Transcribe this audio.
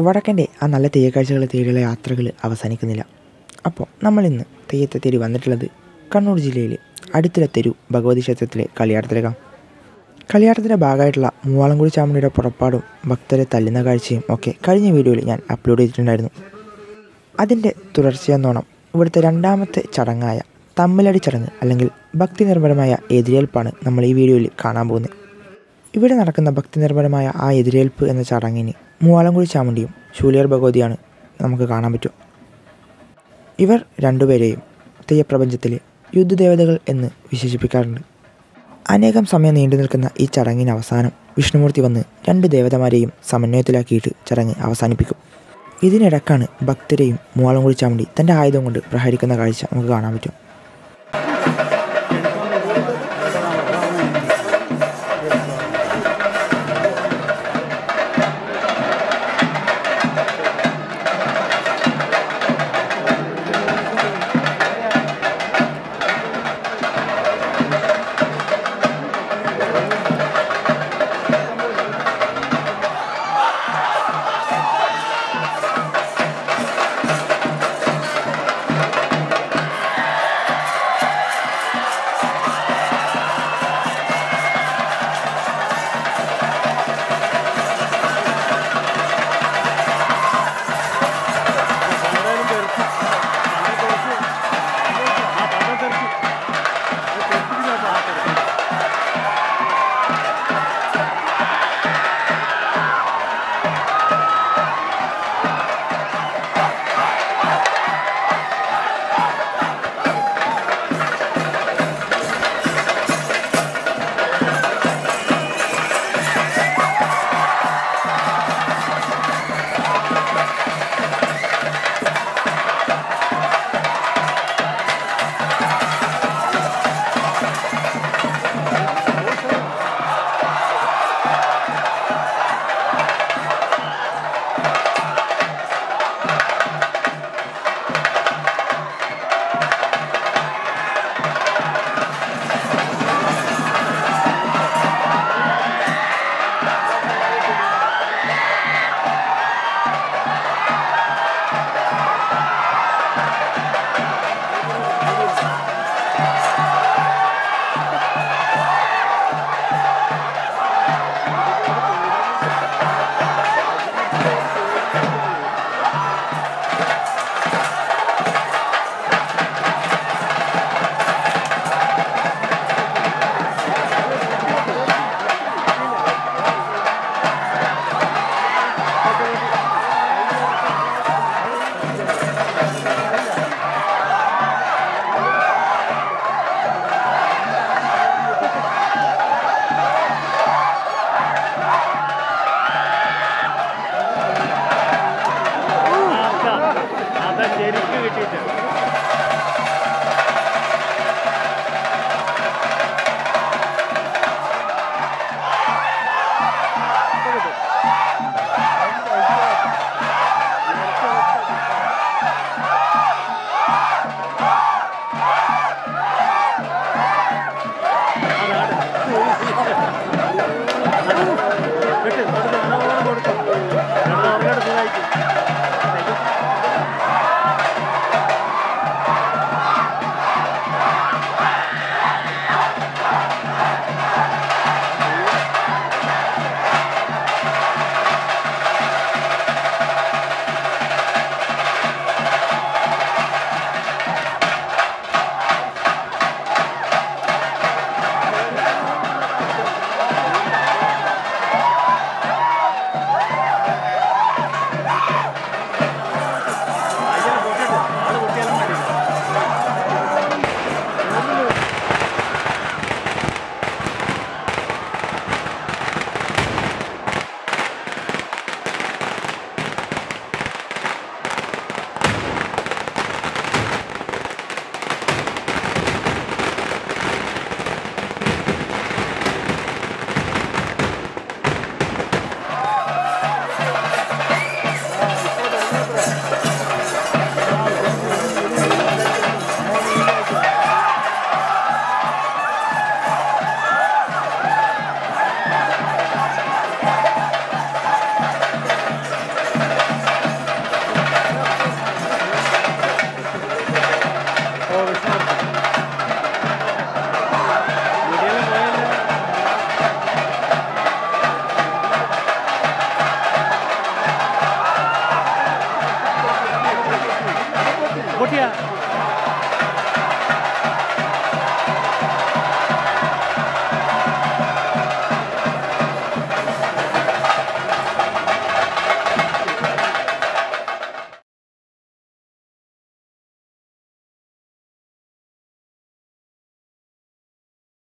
വടക്കൻ്റെ ആ നല്ല തെയ്യക്കാഴ്ചകൾ തേടിയുള്ള യാത്രകൾ അവസാനിക്കുന്നില്ല അപ്പോൾ നമ്മൾ ഇന്ന് തെയ്യത്തെ തേടി വന്നിട്ടുള്ളത് കണ്ണൂർ ജില്ലയിലെ അടുത്തുള്ള തെരു ഭഗവതി ക്ഷേത്രത്തിലെ കളിയാട്ടത്തിലേക്കാണ് കളിയാട്ടത്തിൻ്റെ ഭാഗമായിട്ടുള്ള മൂവാളംകുടി ചാമുണ്ടിയുടെ പുറപ്പാടും ഭക്തരെ തല്ലുന്ന കാഴ്ചയും ഒക്കെ കഴിഞ്ഞ വീഡിയോയിൽ ഞാൻ അപ്ലോഡ് ചെയ്തിട്ടുണ്ടായിരുന്നു അതിൻ്റെ തുടർച്ചയെന്നോണം ഇവിടുത്തെ രണ്ടാമത്തെ ചടങ്ങായ തമ്മിലടി ചടങ്ങ് അല്ലെങ്കിൽ ഭക്തി നിർഭരമായ എതിരേൽപ്പാണ് നമ്മൾ ഈ വീഡിയോയിൽ കാണാൻ പോകുന്നത് ഇവിടെ നടക്കുന്ന ഭക്തി നിർഭരമായ ആ എതിരേൽപ്പ് എന്ന ചടങ്ങിന് മൂവാളംകുടി ചാമുണ്ടിയും ശൂലിയർ ഭഗവതിയാണ് നമുക്ക് കാണാൻ പറ്റും ഇവർ രണ്ടുപേരെയും തെയ്യപ്രപഞ്ചത്തിലെ യുദ്ധദേവതകൾ എന്ന് വിശേഷിപ്പിക്കാറുണ്ട് അനേകം സമയം നീണ്ടു നിൽക്കുന്ന ഈ ചടങ്ങിന് അവസാനം വിഷ്ണുമൂർത്തി വന്ന് രണ്ട് ദേവതമാരെയും സമന്വയത്തിലാക്കിയിട്ട് ചടങ്ങ് അവസാനിപ്പിക്കും ഇതിനിടക്കാണ് ഭക്തരെയും മൂവാളംകുടി ചാമുണ്ടി തൻ്റെ ആയുധം കൊണ്ട് പ്രഹരിക്കുന്ന കാഴ്ച നമുക്ക് കാണാൻ പറ്റും അതാ ശരിക്ക് കിട്ടിയിട്ട് അതാണ്